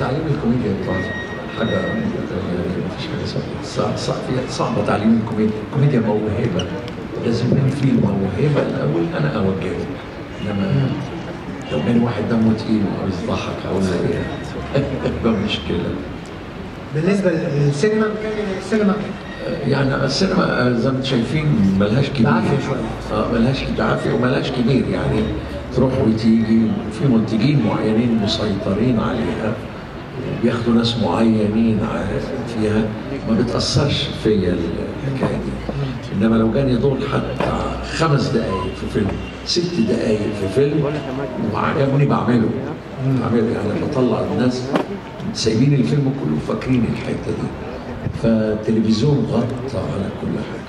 تعليم الكوميديا طبعا حاجه يعني مفيش حاجه صعبه صعب صعبه تعليم الكوميديا الكوميديا موهبه لازم يكون في موهبه الاول انا اوجهه انما لو كان واحد دمه تقيل وعاوز يضحك اقول له ايه يبقى مشكله بالنسبه للسينما السينما يعني السينما زي ما انتم شايفين ملهاش كبير بعافية شوية. اه ملهاش بعافيه وملهاش كبير يعني تروح وتيجي في منتجين معينين مسيطرين عليها بياخدوا ناس معينين ع- فيها ما بتاثرش فيا الحكايه دي انما لو جاني دور حتى خمس دقائق في فيلم ست دقائق في فيلم وعجبني بعمله بعمله يعني بطلع الناس سايبين الفيلم كله فاكرين الحته دي فالتلفزيون غطى على كل حاجه